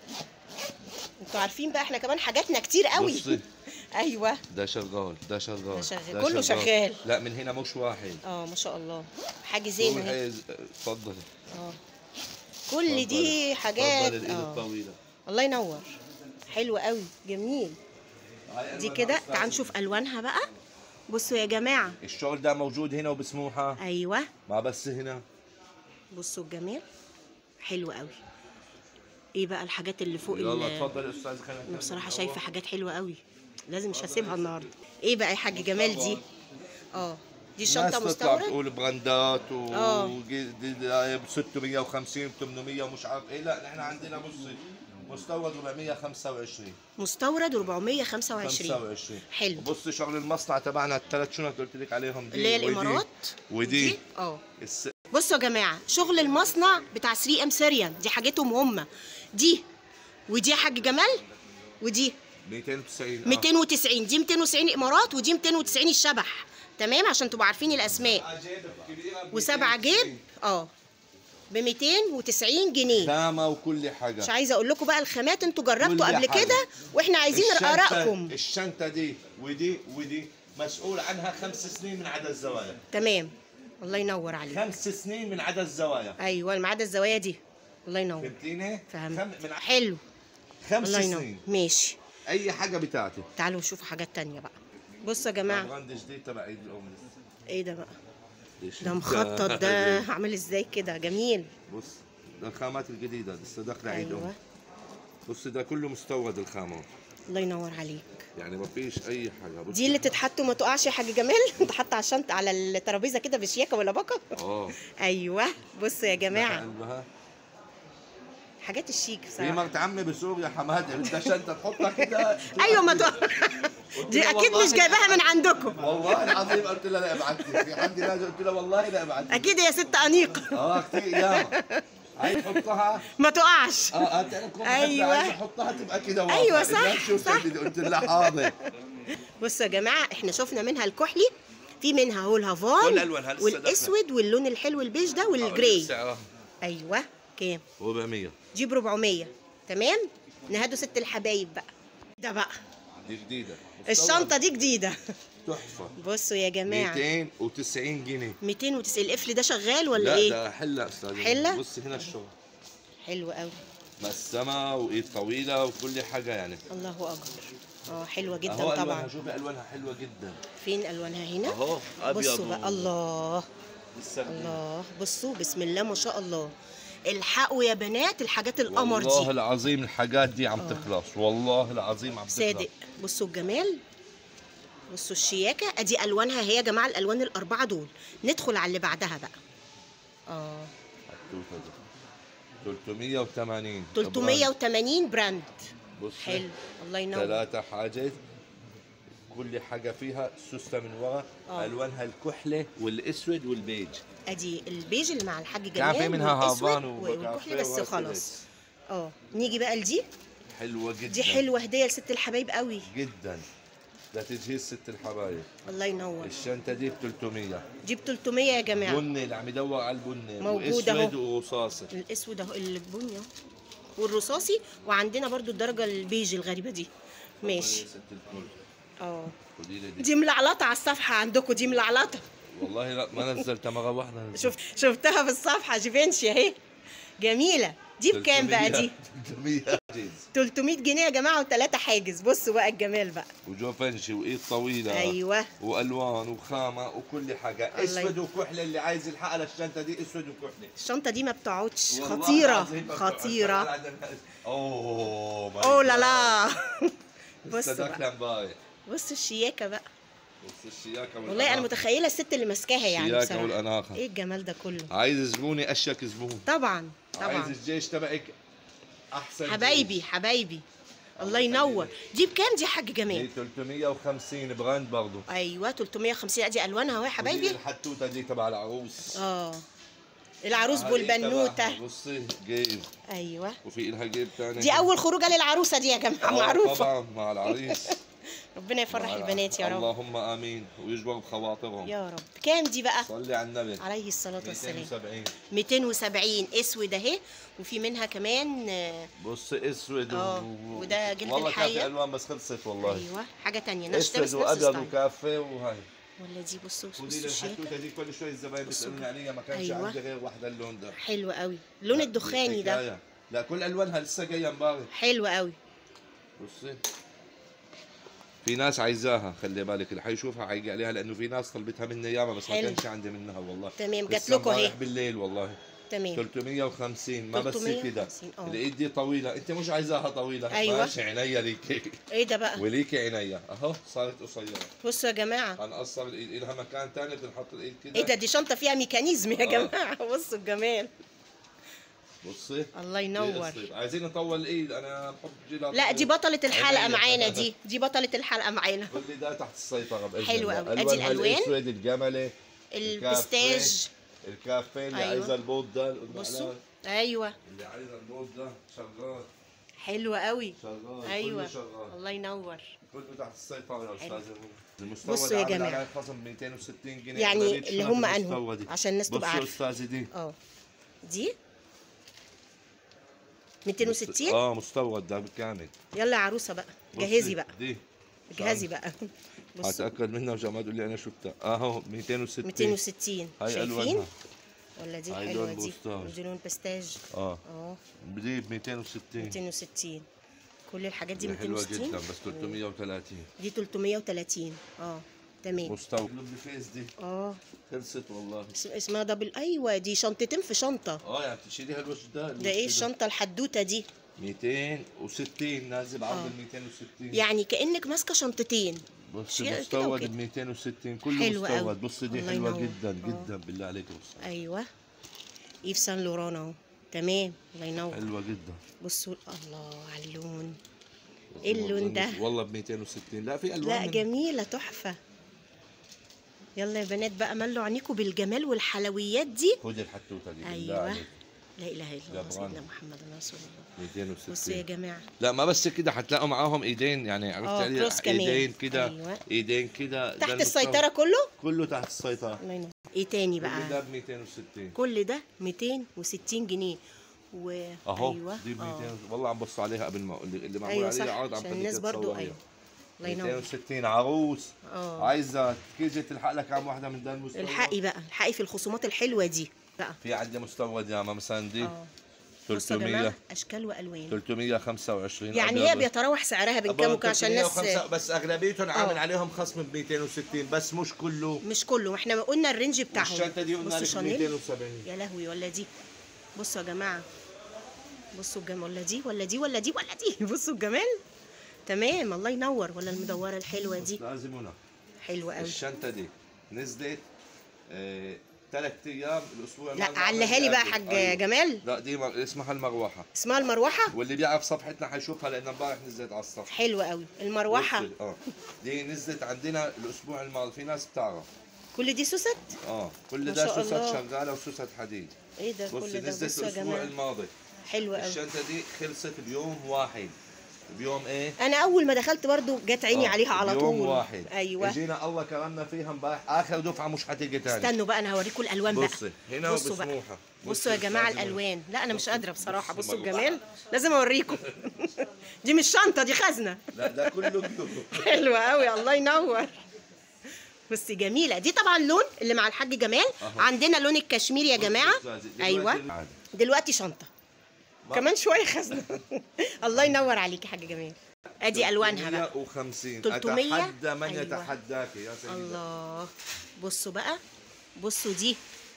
انتوا عارفين بقى احنا كمان حاجاتنا كتير قوي بصي ايوه ده شغال ده شغال ده شغال. كله شغال. لا من هنا مش واحد اه ما شاء الله حاجه زين روحي، اهي اتفضلي اه كل دي اتفضلي. حاجات اتفضلي الايد اه الطويله الله ينور حلو قوي جميل هاي دي ألوان كده أستاذ. تعالوا نشوف الوانها بقى بصوا يا جماعه الشغل ده موجود هنا وبسموحه ايوه ما بس هنا بصوا الجمال حلو قوي ايه بقى الحاجات اللي فوق يلا ال- اتفضل يا استاذ خلينا انا بصراحه نكمل. شايفه حاجات حلوه قوي لازم مش هسيبها النهارده ايه بقى يا حاج جمال دي اه دي الناس شنطه تطلع مستورد تقول براندات و آه. ب 650 800 ومش عارف ايه لا نحن عندنا بصي مستورد 425 مستورد 425 25 حلو بص شغل المصنع تبعنا الثلاث شنط قلت لك عليهم دي اللي هي ودي الامارات ودي اه الس... بصوا يا جماعه شغل المصنع بتاع 3 ام سيريان دي حاجتهم هم دي ودي يا حاج جمال ودي 290 آه. 290 دي 290 امارات ودي 290 الشبح تمام عشان تبقوا عارفين الاسماء وسبعة جيب اه ب 290 جنيه خامة وكل حاجة مش عايزه اقول لكم بقى الخامات انتوا جربتوا كل قبل حاجة. كده واحنا عايزين الشنطة- ارائكم الشنطة دي ودي ودي مسؤول عنها خمس سنين من عدد الزوايا تمام الله ينور عليك خمس سنين من عدد الزوايا ايوه ما عدا الزوايا دي الله ينور فهمتيني؟ فهمت خم... من ع- حلو خمس الله ينور سنين ماشي أي حاجة بتاعتي تعالوا نشوف حاجات تانية بقى بصوا يا جماعه براند جديد تبع عيد الأم ايه ده بقى ليش؟ ده مخطط ده عامل ازاي كده جميل بص ده الخامات الجديدة لسه داخلة عيد ايوه أم بص ده كله مستورد الخامات الله ينور عليك يعني ما فيش أي حاجة بص دي اللي تتحط وما تقعش يا حاج جمال تحط على الشنطه على الترابيزه كده بشياكه ولا بكا اه ايوه بصوا يا جماعه قلبها حاجات الشيك في بصراحه مرت عمي بسوريا حماده بدها شنطة تحطها كده ايوه ما تقع دي اكيد مش جايباها من عندكم والله العظيم قلت لها لا ابعت لي في حد نازل قلت لها والله لا ابعت لي اكيد يا ست انيقه اه كثير ياما عايز تحطها ما تقعش اه اه تعرفكم أيوة. عايز احطها تبقى كده واضحة. أيوة صح، الناس شو صح. سدد؟ قلت لها حاضر بصوا يا جماعه احنا شفنا منها الكحلي في منها هو كل الهافان ألوانها لسه والاسود واللون الحلو البيج ده والجراي سعرها ايوه كام 400 دي ب 400 تمام نهدوا ست الحبايب بقى ده بقى دي جديدة الشنطه دي جديده تحفة بصوا يا جماعه 290 جنيه 290 القفل ده شغال ولا لا ايه ده حلة استاذ حلة؟ بص هنا الشغل حلو قوي مسمة وايد طويلة وكل حاجة يعني الله اكبر اه حلوه جدا اهو طبعا الوانها شوفي الوانها حلوة جدا فين الوانها هنا اهو ابيض بصوا بقى الله لسه جديد. الله بصوا بسم الله ما شاء الله الحقوا يا بنات الحاجات القمر والله دي العظيم الحاجات دي عم تخلص والله العظيم عم تخلص صادق بصوا الجمال بصوا الشياكه ادي الوانها هي يا جماعه الالوان الاربعه دول ندخل على اللي بعدها بقى اه التوتة دي. 380 380 براند بص حلو الله ينور ثلاثة حاجات كل حاجة فيها سوستة من ورا آه. ألوانها الكحلة والأسود والبيج ادي البيج اللي مع الحاج جمال كان في منها والأسود هافان والكحلي بس وكافيه خلاص اه نيجي بقى لدي حلوة جدا دي حلوه هديه لست الحبايب قوي جدا ده تجهيز ست الحبايب الله ينور الشنطة دي ب 300 دي ب 300 يا جماعه بني اللي عم يدور على البني موجود واسود أهو. ورصاصي الاسود اهو البني اهو والرصاصي وعندنا برضو الدرجه البيج الغريبه دي ماشي ست الكل اه خدي لي دي دي ملعلطه على الصفحه عندكم دي ملعلطه والله لا ما نزلتها مرة واحدة نزلت. شفت شفتها في الصفحه جيفنشي اهي جميله دي بكام بقى دي 300 جيز 300 جنيه يا جماعه وثلاثه حاجز بصوا بقى الجمال بقى وجو فنشي وايد طويلة ايوه والوان وخامة وكل حاجة الله اسود وكحلة اللي عايز يلحقها للشنطة دي اسود وكحلة الشنطه دي ما بتقعدش والله خطيره العظيم ما بتقعد. خطيره اوه ماي اوه لا جاد. لا لسه بصوا داخلة بقى امبارح بصوا الشياكه بقى بص الشياكة والله انا والأناقة. متخيله الست اللي ماسكاها يعني الشياكة بصراحه والأناقة ايه الجمال ده كله عايز زبوني اشيك زبون طبعا عايز طبعا الجيش تبعك احسن حبايبي جيش. حبايبي الله ينور دي بكام دي يا حاج دي جمال 350 براند برضه ايوه 350 ادي الوانها اهو يا ودي حبايبي الحتوته دي تبع العروس اه العروس هذه بالبنوته تبعها، بصي جيب ايوه وفي لها جيب ثاني دي اول خروجه للعروسه دي يا جماعه معروفه طبعا مع العريس ربنا يفرح مع البنات يا رب اللهم امين ويجبر بخواطرهم يا رب كام دي بقى صلي على النبي عليه الصلاه والسلام 270 270 اسود اهي وفي منها كمان آه، بص اسود آه، و... وده جلد والله كان في الحية. الوان بس خلصت والله ايوه حاجه تانية نشتري اسود نفس وابيض الستايل وكافي وهي ولا دي بصوا ودي بصوا الشياكه الحتوته دي كل شوي الزباين بيسالوني عليها ما كانش أيوة. عندي غير واحده اللون ده حلو قوي اللون لا، الدخاني دي ده حكاية. لا كل الوانها لسه جايه امبارح حلو قوي بصي في ناس عايزاها خلي بالك اللي حيشوفها حيجي عليها لانه في ناس طلبتها مني ياما بس ما حلو. كانش عندي منها والله تمام، جات لسه لكم أهي. امبارح بالليل والله تمام 350 ما بس كده 350 آه. الايد دي طويله انت مش عايزاها طويله أيوة. ماشي عينيا ليكي ايه ده بقى وليكي عينيا اهو صارت قصيره بصوا يا جماعه هنقصر الايد لها مكان ثاني بنحط الايد كده ايه ده دي شنطه فيها ميكانيزم يا آه. جماعه بصوا الجمال بصي الله دي ينور قصيرة. عايزين نطول الايد انا بحب جيلها لا دي بطلة الحلقة عينيا. معانا دي دي بطلة الحلقة معانا كل ده تحت السيطره باذن حلو الله. أوي. أدي ألوانها الألوان. الاسود الجملي البستاج الكافيه اللي أيوة. عايزه البوط ده بصوا ايوه اللي عايزه البوط ده شغال حلوة قوي شغال ايوه كله شغال الله ينور كله تحت السيطره يا حلو. استاذ المستورد بصوا يا عامل جماعة. عليه خصم 260 جنيه يعني أغلبية اللي شنط هم أنهو؟ المستوردة. عشان الناس تبقى بصوا عارفة. استاذي دي اه دي 260 اه مستورد ده بالكامل يلا يا عروسة بقى بصي، جهزي بقى دي جهزي بقى بصوا هتاكد منها عشان ما تقول لي انا شفتها اهو 260 260 هاي شايفين الوانها ولا دي هاي حلوة لون دي بوستاج. ودي لون بستاج اه اه دي ب 260 260 كل الحاجات دي دي حلوه 260 جدا بس 330 دي 330 اه تمام مستورد اللوب فيس دي اه خلصت والله اس- اسمها دبل ايوه دي شنطتين في شنطه اه يعني بتشيليها الوش ده الوش ده ايه كده. الشنطه الحدوته دي 260 نازل بعرض آه. ال 260 يعني كانك ماسكه شنطتين بص شيء كده مستورد وكده. ب 260 كله حلو أوي. مستورد بص دي الله حلوه ينور. جدا آه. جدا بالله عليك بص ايوه ايف سان لوران اهو تمام الله ينور حلوه جدا بصوا الله على اللون ايه اللون ده والله ب 260 لا في الوان لا من- جميله تحفه يلا يا بنات بقى ملوا عينيكم بالجمال والحلويات دي خد الحتوته دي بالله ايوه عليك لا اله الا الله جبران. سيدنا محمد رسول الله بصوا يا 260 جماعه لا ما بس كده حتلاقوا معاهم ايدين يعني عرفت آه، علي كروس كمان. ايدين كده أيوة. ايدين كده ده تحت المستوى. السيطره كله كله تحت السيطره الله ينور ايه تاني كل ده بقى ب 260 كل ده 260 جنيه و اهو ايوه دي ب آه. 200 والله عم بص عليها قبل ما اللي اللي معمول ايوه عليه صح عرض عم عشان الناس خليك برضو تصوريها. ايوه الله ينور 260 عروس اه عايزه تيجي تلحق لك عم واحده من ده المستوى الحقي بقى الحقي في الخصومات الحلوه دي بقى في عندي مستورد يا ما مثلا دي اه بصوا يا 300 جماعه اشكال والوان 325 يعني أبيض. هي بيتراوح سعرها بين كام وكام عشان الناس 305 بس اغلبيتهم آه. عامل عليهم خصم ب 260 بس مش كله مش كله احنا قلنا الرينج بتاعهم الشنطه دي قلنا بصوا لك ب شانيل 270 يا لهوي ولا دي بصوا يا جماعه بصوا الجمال ولا دي ولا دي ولا دي ولا دي بصوا الجمال تمام الله ينور ولا المدوره الحلوه دي لازم هنا حلوه قوي الشنطه دي نزلت ثلاث ايام الاسبوع لا الماضي علها لي بقى قبل. حاج أيوة. جمال لا دي مر- اسمها المروحه اسمها المروحه واللي بيعرف صفحتنا حيشوفها لان امبارح نزلت على الصفحه حلوه قوي المروحه بصي، اه دي نزلت عندنا الاسبوع الماضي في ناس بتعرف كل دي سوست اه كل ما ده شاء سوست الله. شغاله وسوست حديد ايه ده بصي كل ده نزلت بصوا يا الاسبوع جماعه الماضي حلوه قوي الشنطه دي خلصت بيوم واحد بيوم ايه انا اول ما دخلت برضو جت عيني آه، عليها على بيوم طول واحد ايوه اجينا الله كرمنا فيها امبارح اخر دفعه مش حتيجي تاني استنوا بقى انا هوريكم الالوان بقى بصي هنا بصوا بقى بسموحه بصوا يا جماعه لازم- الالوان لا انا مش بصي- قادره بصراحه بصي بصوا مروحة. الجمال لازم اوريكم دي مش شنطه دي خزنه لا ده كله كله حلوه قوي الله ينور بصي جميله دي طبعا لون اللي مع الحاج جمال أهو. عندنا لون الكشمير يا جماعه دلوقتي ايوه عادي. دلوقتي شنطه كمان شويه خزنه الله ينور عليك يا حاج جمال ادي الوانها بقى 350 300 اتحدى من أيوة. يتحداك يا سيدي الله بصوا بقى بصوا دي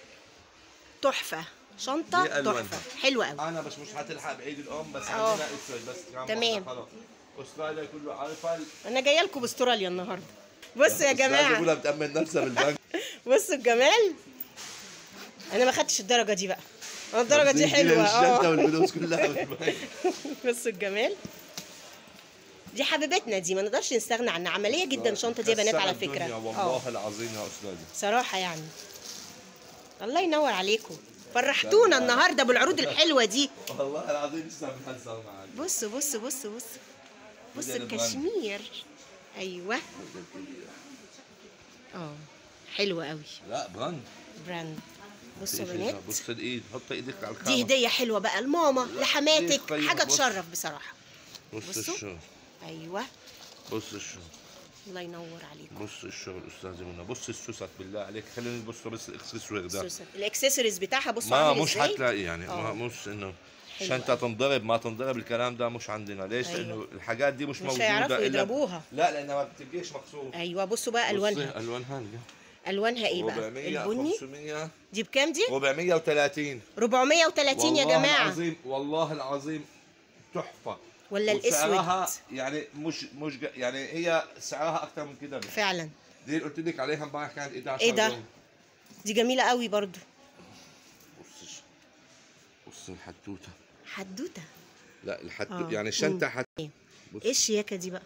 تحفه شنطه دي ألوانها. تحفه حلوه قوي انا بس مش هتلحق بعيد الام بس آه. عندنا اسود بس كمان تمام. واحدة خلاص استراليا كله عارفه انا جايه لكم باستراليا النهارده بصوا يا أستراليا جماعه كلها بتامن نفسها بالبنك بصوا الجمال انا ما خدتش الدرجه دي بقى أنا الدرجه دي حلوه الشنطه اه والفلوس كلها بالبنك بصوا الجمال دي حبيبتنا دي ما نقدرش نستغنى عنها عمليه جدا الشنطه دي يا بنات على كسرت فكره الدنيا اه والله العظيم يا استاذي صراحه يعني الله ينور عليكم فرحتونا النهارده بالعروض الحلوه دي والله العظيم لسه بنهزر معاك بص بص بص بص بص ده البراند. الكشمير ايوه اه حلوه قوي لا براند براند بصوا يا بنات بص الايد حط ايدك على دي الخامة هديه حلوه بقى لماما لحماتك قيمة. حاجه بص. تشرف بصراحه بص بصوا. الشغل ايوه بص الشغل الله ينور عليكم بص الشغل استاذي منى بص السوست بالله عليك خلينا نبص بس الاكسسوار ده سوسن. الاكسسوارز بتاعها بصوا ما عامل مش ازاي حتلاقي يعني آه. ما مش انه حلو شنطة تنضرب ما تنضرب الكلام ده مش عندنا ليش؟ أيوة. لانه الحاجات دي مش, مش موجودة هيعرفوا إلا- يضربوها. لا لانها ما بتبقيش مقصود ايوه بصوا بقى الوانها الوانها الوانها ايه بقى 400 البني 500 دي بكام دي 430 430 يا والله جماعه العظيم والله العظيم تحفة ولا وسعرها الاسود يعني مش مش جا- يعني هي سعرها اكثر من كده فعلا دي اللي قلت لك عليها امبارح كانت 11 إيه ده؟ يوم. دي جميله قوي برضو بص بص الحتوته حدوته لا الحت آه. يعني الشنطه مم. حت إيه؟ بص. ايه الشياكه دي بقى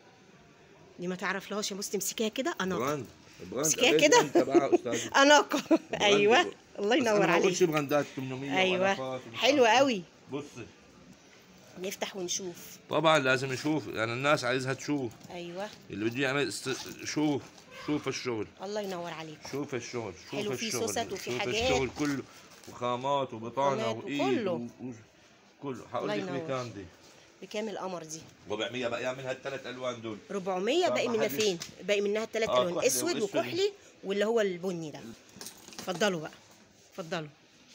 دي ما تعرفلهاش يا بص تمسكيها كده اناقه براند براند مسكيها أبيض كده. أنت بقى أستاذي. اناقه براند. ايوه الله بس ينور أنا ما عليك بقولش براندات 800 ايوه وألفات ومش حلوه عارف إيه. قوي بصي نفتح ونشوف طبعا لازم نشوف يعني الناس عايزها تشوف ايوه اللي بده يعمل است... شوف شوف الشغل الله ينور عليك شوف الشغل شوف حلو، في الشغل سوست وفي شوف حاجات. الشغل كله وخامات وبطانه خامات وايد وكله. و... و... كله هقول الله لك ينور. بكام دي بكام القمر دي 400 بقى منها الثلاث الوان دول 400 باقي طب منها محدش- فين باقي منها الثلاث آه، الوان كحلي اسود وأسود. وكحلي واللي هو البني ده اتفضلوا بقى اتفضلوا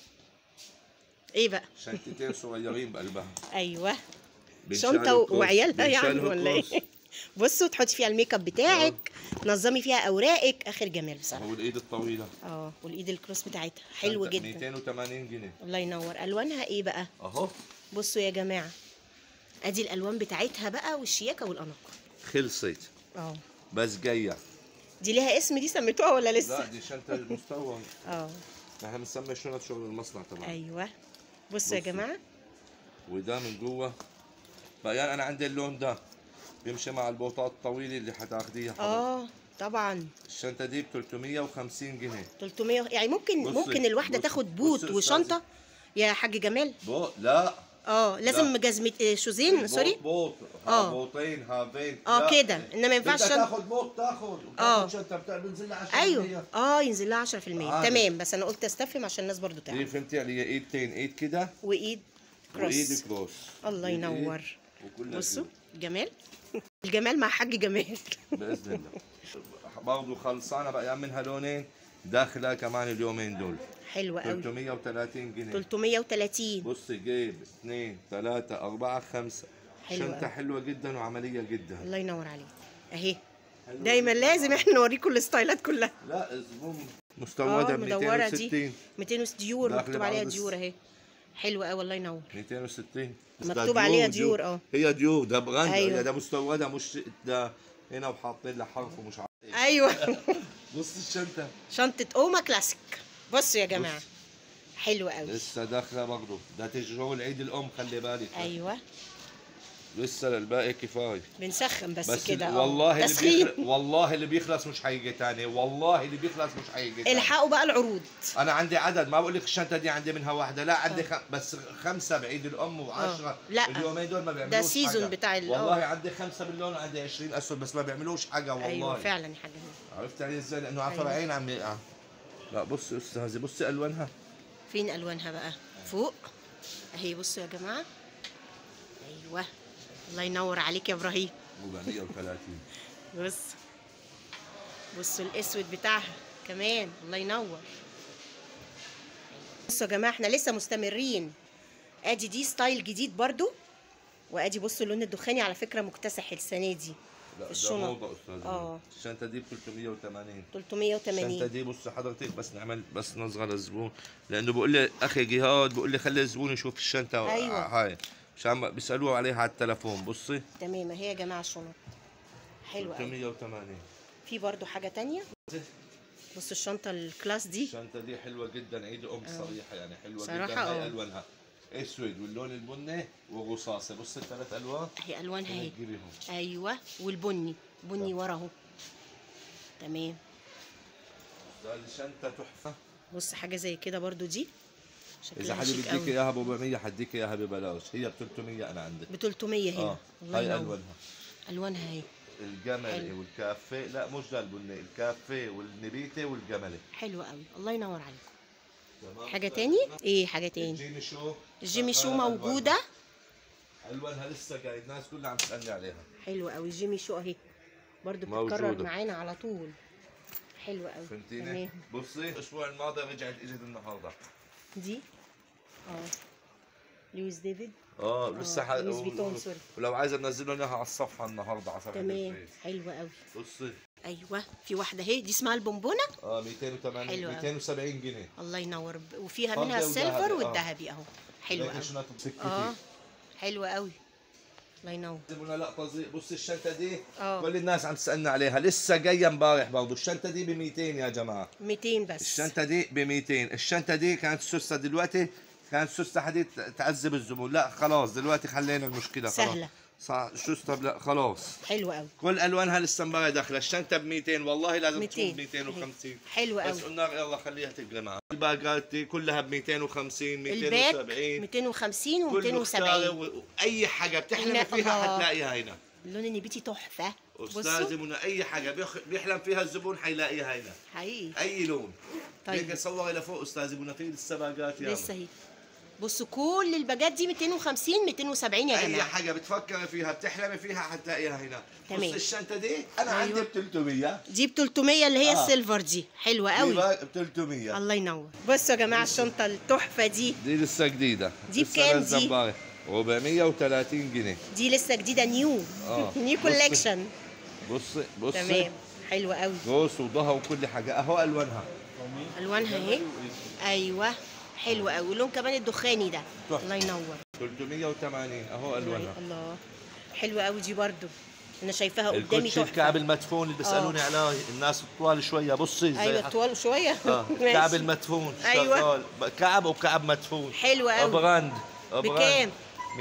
ايه بقى شنطتين صغيرين بقلبها ايوه بنشال شنطه الكروس- وعيالها يعني بنشال ولا الكروس. ايه بصوا تحطي فيها الميك اب بتاعك تنظمي فيها اوراقك اخر جمال بصراحه هو الايد الطويله اه والايد الكروس بتاعتها حلو شنطة جدا 280 جنيه الله ينور الوانها ايه بقى اهو بصوا يا جماعه ادي الالوان بتاعتها بقى والشياكه والاناقه خلصت اه بس جايه دي ليها اسم دي سميتوها ولا لا لسه دي شنطه المستورد اه احنا بنسمي شنط شغل المصنع طبعا ايوه بصوا يا بصوا. جماعه وده من جوه بقى يعني انا عندي اللون ده بيمشي مع البوطات الطويله اللي حتاخديها حضرتك. اه طبعا الشنطه دي ب 350 جنيه 300 يعني ممكن بصي، ممكن الواحده بصي، تاخد بوت بصي يا وشنطه يا حاج جمال بو لا اه لازم لا. جزمه آه، شوزين بوط- سوري بوط آه. اه بوطين هافين اه لا. كده انما ما ينفعش بدك شنطه تاخد بوط تاخد آه. وتاخد شنطه بتاع بنزل لها 10% ايوه اه ينزل لها 10% عادي. تمام بس انا قلت استفهم عشان الناس برضو دي تعرف فهمتي علي ايدتين ايد كده وايد وايد كروس كروس الله إيد إيد ينور وكلها بصوا جيوب. جمال الجمال مع حاج جمال باذن الله برضه خلصانه بقى منها لونين داخله كمان اليومين دول حلوه قوي 330 جنيه 330 بص جيب اثنين ثلاثة أربعة خمسة حلوة شنطة أوي. حلوة جدا وعملية جدا الله ينور عليك اهي حلوة دايما جداً. لازم احنا نوريكم الستايلات كلها لا الزبون مستوردة اه ب مدوره دي 260 200 ديور داخل مكتوب عليها بعرض ديور اهي حلوه قوي الله ينور 260 بس ده مكتوب عليها ديور، اه. هي ديور ده براند أيوة. أيوة. ده مستوردة مش ده هنا وحاطين لها حرف ومش عارف إيه. ايوه بص الشنطة شنطه اوما كلاسيك بصوا يا جماعه حلوه قوي لسه داخلة برضه ده تشغل عيد الأم خلي بالك ايوه لسه للباقي كفاية بنسخن بس, بس كده اه. والله اللي تسخين بيخلص والله اللي بيخلص مش هيجي تاني والله اللي بيخلص مش هيجي تاني الحقوا بقى العروض انا عندي عدد ما بقول لك الشنطه دي عندي منها واحده لا عندي خ... بس خمسه بعيد الام وعشرة لا. اليومين دول ما بيعملوش سيزون حاجة. بتاع ال- والله آه. عندي خمسه باللون وعندي 20 اسود بس ما بيعملوش حاجه والله ايوه فعلا يا حاج عرفت علي ازاي لانه على أيوة. فرعين عم يقع لا بصي يا استاذي بصي الوانها فين الوانها بقى فوق اهي بصوا يا جماعه ايوه الله ينور عليك يا ابراهيم 430 بص بصوا الاسود بتاعها كمان الله ينور بصوا يا جماعه احنا لسه مستمرين ادي دي ستايل جديد برضو وادي بصوا اللون الدخاني على فكره مكتسح السنه دي لا ده الشنط. موضه استاذي آه. الشنطه دي ب 380 الشنطه 380 دي بص حضرتك بس نعمل بس نصغر للزبون لانه بقول لي اخي جهاد بقول لي خلي الزبون يشوف الشنطه أيوة. هاي عشان بيسالوه عليها على التليفون بصي تمام اهي يا جماعه الشنط حلوه قوي 380 في برضو حاجه تانية بصوا الشنطه الكلاس دي الشنطه دي حلوه جدا عيد ام صريحه يعني حلوه صراحة جدا هاي آه. الوانها اسود واللون البني ورصاصي بص الثلاث الوان اهي الوانها اهي نجيبهم ايوه والبني بني ورا اهو تمام ده الشنطه تحفه بص حاجه زي كده برضو دي اذا شكلها حد شيك بديك قوي اياها ب 400 حديك اياها ببلاش هي ب 300 انا عندك ب 300 هنا اه الله هاي ينور الوانها الوانها اهي الجملي حلو. والكافيه لا مش ده البني الكافيه والنبيته والجملي حلوه قوي الله ينور عليك تمام حاجه تاني ايه حاجه تاني الجيمي شو الجيمي شو شغالة موجوده ألوانها. الوانها لسه جاي الناس كلها عم تسالني عليها حلوه قوي الجيمي شو اهي برضو موجودة. بتتكرر معانا على طول حلوه قوي فهمتيني تمام بصي الاسبوع الماضي رجعت اجت النهارده دي اه لويس ديفيد اه لسه ح... لويس فيتون، سوري. ولو عايزه ننزل اياها على الصفحه النهارده على صفحه تمام الفيس. حلوه قوي بصي ايوه في واحده اهي دي اسمها البونبونه اه 280 حلوة. 270 جنيه الله ينور ب- وفيها فضة منها السيلفر وذهبي، آه. والذهبي اهو حلوه ليك قوي شنو تمسكي اه فيه حلوه قوي الله ينور قلنا لا فظيع بص الشنطه دي آه. كل الناس عم تسالنا عليها لسه جايه امبارح برضه الشنطه دي ب 200 يا جماعه 200 بس الشنطه دي ب 200 الشنطه دي كانت سوسه دلوقتي كانت سوسه حديد تعذب الزبون لا خلاص دلوقتي حلينا المشكله خلاص سهلة. صح شو استب لا خلاص حلوه قوي كل الوانها لسه امبارح داخله الشنطه ب 200 والله لازم 200. تكون ب 250 حلوه بس قوي قلنا يلا خليها تقرا معنا الباقات دي كلها ب 250 الباك 270 250 كله اختاري و270 و- اي حاجه بتحلمي لا، فيها الله. حتلاقيها هنا اللون النبيتي تحفه استاذ بصوا منى اي حاجه بيخ- بيحلم فيها الزبون حيلاقيها هنا حقيقي اي لون طيب. هيك صوري لفوق استاذ منى في لسه باقات يا لسه اهي بصوا كل الباجات دي 250 270 يا اي جماعه حاجه بتفكري فيها بتحلمي فيها حتلاقيها هنا تمام. بص الشنطه دي انا أيوة. عندي ب 300 دي ب 300 اللي هي آه. السيلفر دي حلوه قوي ب 300 الله ينور بصوا يا جماعه الشنطه التحفه دي دي لسه جديده دي لسه بكام نازلة دي؟ امبارح. 430 جنيه دي لسه جديده نيو آه. نيو بصي. كولكشن بصي بصي تمام حلوه قوي روس وضها وكل حاجه اهو الوانها الوانها اهي ايوه حلوه قوي اللون كمان الدخاني ده تحفة. الله ينور 380 اهو الوانها الله حلوه قوي دي برضو انا شايفاها قدامي الكوتشي الكعب تحفه المدفون اللي بيسالوني عليه الناس الطوال شويه بصي زي ايوه ح- طوال شويه اه ماشي. كعب المدفون أيوة. شغال. كعب وكعب مدفون حلوه قوي براند بكام؟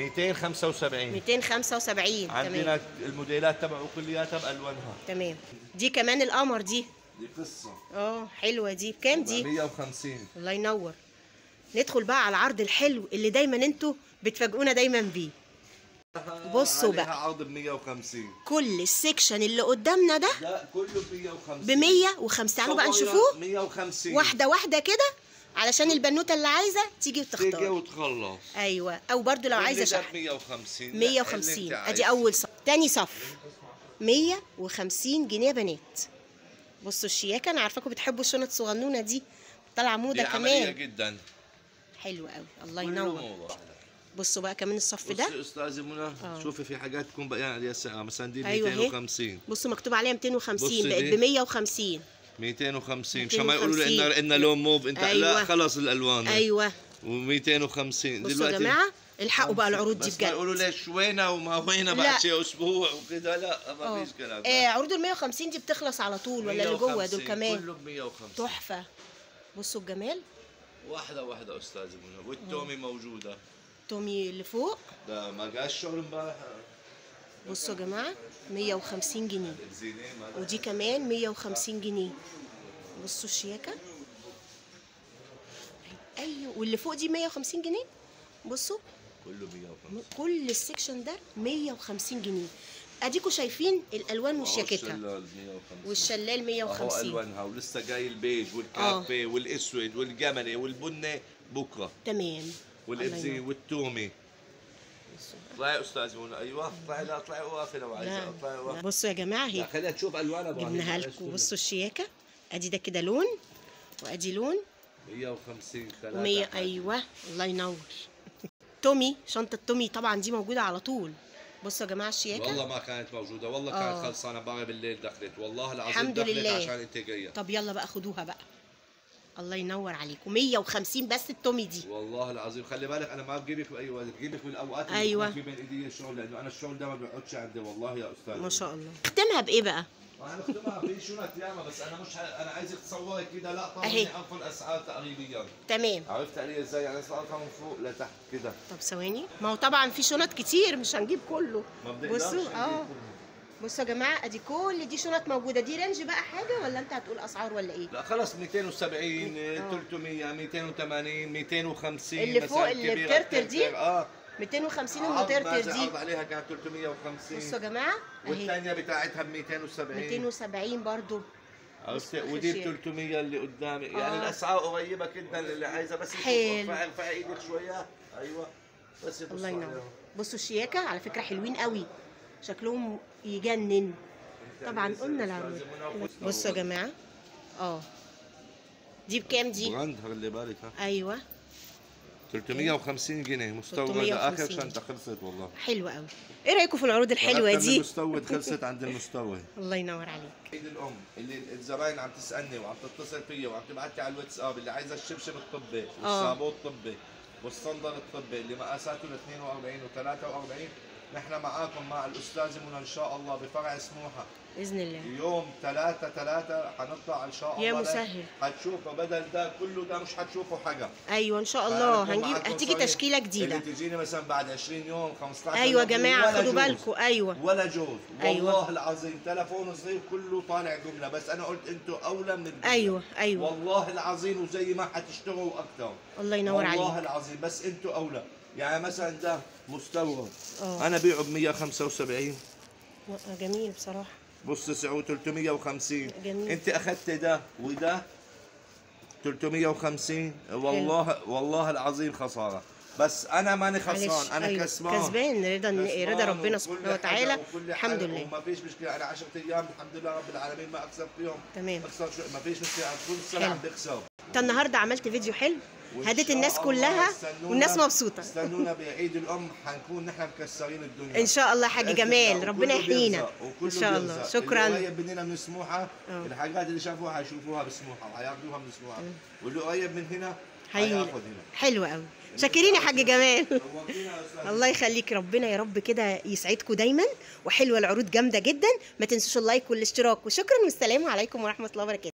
275 275 تمام عندنا الموديلات تبعه كلياتها بالوانها تمام دي كمان القمر دي دي قصه اه حلوه دي بكام دي 150 الله ينور ندخل بقى على العرض الحلو اللي دايما انتوا بتفاجئونا دايما بيه بصوا عليها بقى. عرض ب 150 كل السكشن اللي قدامنا ده لا كله ب 150 ب 105 تعالوا بقى صغيرة نشوفوه 150 واحده واحده كده علشان البنوته اللي عايزه تيجي تيجي وتختار وتخلص ايوه او برضو لو كل عايزه ده شحن ب 150 لا، اللي 150 انت ادي عايزه. اول صف تاني صف 150 جنيه يا بنات بصوا الشياكه انا عارفاكم بتحبوا الشنط الصغنونه دي طالعه دي موضه عملية كمان جدا حلو قوي الله كله ينور موضة. بصوا بقى كمان الصف ده بصي استاذ منى آه. شوفي في حاجات تكون بقيان عليها سعر مثلا دي أيوة أهي. 250 بصوا مكتوب عليها 250 بصي بقت دي. ب 150 250 مشان ما يقولوا لي 250. ان ان لون موف انت أيوة. لا خلص الالوان ايوه و250 بصوا يا جماعه الحقوا بقى العروض دي بس ما يقولوا بجد ليش وينها وما وينها لا. بعد شيء اسبوع وكذا لا ما اه فيش كلام آه، عروض ال 150 دي بتخلص على طول ولا اللي جوه 150 دول كمان كله ب 150 تحفه بصوا الجمال واحده واحده استاذ منى والتومي موجوده تومي اللي فوق ده ما جاش شغل امبارح بصوا يا جماعه 150 جنيه الزينين ما ودي كمان 150 جنيه بصوا الشياكه ايوه واللي فوق دي 150 جنيه بصوا كله 150 كل السكشن ده 150 جنيه اديكوا شايفين الالوان وشياكتها الشلال 150 والشلال اهو 150 الوانها ولسه جاي البيج والكافيه والاسود والجملي والبني بكره تمام والابزي الله والتومي اطلعي استاذ منى ايوه اطلعي لا اطلعي وقفي لو عايزه لا اطلعي لا. وقفي بصوا يا جماعه لا اهي خليها تشوف الوانها ابراهيم جبناها معلش لكم كله. بصوا الشياكه ادي ده كده لون وادي لون 150 ثلاثة و100 ايوه الله ينور تومي شنطه تومي طبعا دي موجوده على طول بصوا يا جماعه الشياكه والله ما كانت موجودة والله آه. كانت خلصانة امبارح بالليل دخلت والله العظيم الحمد دخلت لله. عشان انت جاية طب يلا بقى خدوها بقى الله ينور عليكم 150 بس التومي دي والله العظيم خلي بالك انا ما بجيبك باي وقت بجيبك بالاوقات اللي أيوة. بيكون في بين ايدي الشغل لانه انا الشغل ده ما بيقعدش عندي والله يا استاذ ما شاء الله اختمها بايه بقى انا بختمها في شنط ياما بس انا مش ه... انا عايزك تصوري كده لقطه أهي. من ارفع الاسعار تقريبا تمام عرفت علي ازاي يعني اسعارها من فوق لتحت كده طب ثواني ما هو طبعا في شنط كتير مش هنجيب كله ما بنقدرش بصوا نجيب اه كله. بصوا يا جماعه ادي كل دي شنط موجوده دي رينج بقى حاجه ولا انت هتقول اسعار ولا ايه لا خلص 270 آه. 300 280 250 اللي مثلاً فوق اللي كبيرة بترتر دي؟ بترتر. اه 250 عرض المترتر نازل دي عرض عليها كانت بصوا يا 350 جماعه اهي والثانيه بتاعتها ب 270 270 برضو عرفت بصوا ودي ب خشية. 300 اللي قدامي يعني آه. الاسعار قريبه جدا اللي عايزه بس يشوف حلو. ارفع ارفع ايدك شويه ايوه بس يبص الله عليها. ينور بصوا الشياكه على فكره حلوين قوي شكلهم يجنن طبعا قلنا العروض بصوا يا جماعه اه دي بكام دي براند خلي بالك ها ايوه 350 جنيه مستورد 350 اخر شنطه خلصت والله حلوه قوي ايه رايكم في العروض الحلوه أكتر من دي المستورد خلصت عند المستورد الله ينور عليك عيد الام اللي الزباين عم تسالني وعم تتصل فيا وعم تبعت لي على الواتساب اللي عايزه الشبشب الطبي والصابون الطبي والصندل الطبي اللي مقاساته ل 42 و 43 نحن معاكم مع الاستاذ منى ان شاء الله بفرع سموحه باذن الله يوم 3 3 حنطلع ان شاء الله يا لك. مسهل. حتشوفوا بدل ده كله ده مش حتشوفوا حاجه ايوه ان شاء الله فأنا بكون هنجيب معاكم هتيجي صريح. تشكيله جديده اللي تجيني مثلا بعد 20 يوم 15 ايوه يا يوم جماعه ولا خدوا جوز. بالكم ايوه ولا جوز أيوة. والله العظيم تلفون صغير كله طالع جمله بس انا قلت انتوا اولى من الجملة. ايوه ايوه والله العظيم وزي ما حتشتغلوا اكثر الله ينور والله عليك العظيم بس انتوا اولى يعني مثلا ده مستورد اه انا بيعه ب 175 جميل بصراحه بص سعره 350 جميل. انت اخذت ده وده 350 والله والله العظيم خساره بس انا ماني معلش خسران انا أيوة. كسبان كسبان رضا كسبان رضا ربنا وكل سبحانه حاجة وتعالى وكل الحمد حاجة لله وما فيش مشكله انا 10 ايام الحمد لله رب العالمين ما اكسب فيهم تمام اكسب شو ما فيش مشكله طول السنه حلو. عم بكسب انت النهارده عملت فيديو حلو وإن هديت شاء الناس الله كلها استنونا- والناس مبسوطه استنونا بعيد الام حنكون نحن مكسرين الدنيا ان شاء الله حاج بإذن الله. جمال ربنا وكله يحيينا بيرزق، وكله ان شاء الله بيرزق. شكرا اللي قريب مننا من سموحه آه. الحاجات اللي شافوها حيشوفوها بسموحه وحياخذوها من سموحه واللي قريب من هنا حقيقي حياخذ هنا حلو قوي شاكرين يا حاج جمال نورتينا يا أستاذ. الله يخليك ربنا يا رب كده يسعدكم دايما وحلوه العروض جامده جدا ما تنسوش اللايك والاشتراك وشكرا والسلام عليكم ورحمه الله وبركاته